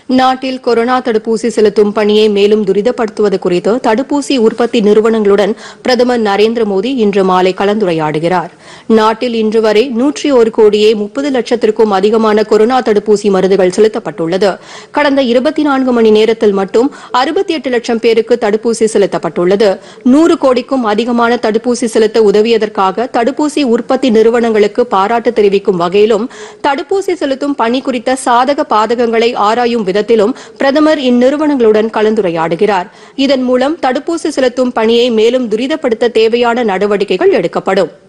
நாட்டில் கொரோனா தடுப்பூசி செலுத்தும் பணியை மேலும் துரிதப்படுத்துவது குறித்து தடுப்பூசி உற்பத்தி நிறுவனங்களுடன் பிரதமர் நரேந்திர மோடி இன்று மாலை கலந்துரையாடுகிறார் நாட்டில் இன்று வரை நூற்றி ஒரு கோடியே முப்பது லட்சத்திற்கும் அதிகமான கொரோனா தடுப்பூசி மருந்துகள் செலுத்தப்பட்டுள்ளது கடந்த இருபத்தி நான்கு மணி நேரத்தில் மட்டும் அறுபத்தி எட்டு லட்சம் பேருக்கு தடுப்பூசி செலுத்தப்பட்டுள்ளது நூறு கோடிக்கும் அதிகமான தடுப்பூசி செலுத்த உதவியதற்காக தடுப்பூசி உற்பத்தி நிறுவனங்களுக்கு பாராட்டு தெரிவிக்கும் வகையிலும் தடுப்பூசி செலுத்தும் பணி குறித்த சாதக பாதகங்களை ஆராயும் விதத்திலும் பிரதமர் இந்நிறுவனங்களுடன் கலந்துரையாடுகிறார் இதன் மூலம் தடுப்பூசி செலுத்தும் பணியை மேலும் துரிதப்படுத்த தேவையான நடவடிக்கைகள் எடுக்கப்படும்